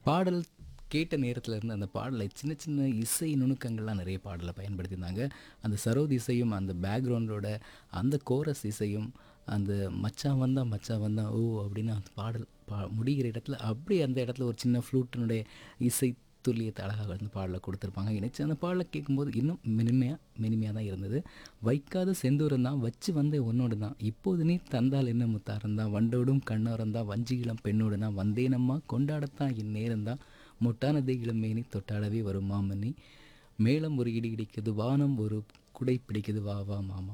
பாடல் கேட்ட நேரத்துல இருந்து அந்த பாடலை சின்ன சின்ன இசை நுணுக்கங்கள்லாம் நிறைய பாடலை பயன்படுத்தியிருந்தாங்க அந்த சரோத் இசையும் அந்த பேக்ரவுண்டோட அந்த கோரஸ் இசையும் அந்த மச்சான் வந்தா மச்சான் வந்தா ஓ அப்படின்னு அந்த பாடல் பா முடிகிற இடத்துல அப்படியே அந்த இடத்துல ஒரு சின்ன ஃப்ளூட்டினுடைய இசை துல்லியத்தை அழகாக வந்து பாடலை கொடுத்துருப்பாங்க இணைச்சு அந்த பாடலை கேட்கும்போது இன்னும் மெனிமையாக மெனிமையாக தான் இருந்தது வைக்காத செந்தூரம் தான் வச்சு வந்த உன்னோடு தான் இப்போது நீ தந்தால் என்ன முத்தாரம் தான் வண்டோடும் கண்ணோரம் தான் வஞ்சிகிளம் பெண்ணோடு தான் வந்தேனம்மா கொண்டாடத்தான் என் நேரம் தான் மொட்டான தேகிலம் மேனி தொட்டாடவே வரும் மாமனி மேளம் ஒரு இடி இடிக்குது வானம் ஒரு குடை பிடிக்குது வா வா மாமா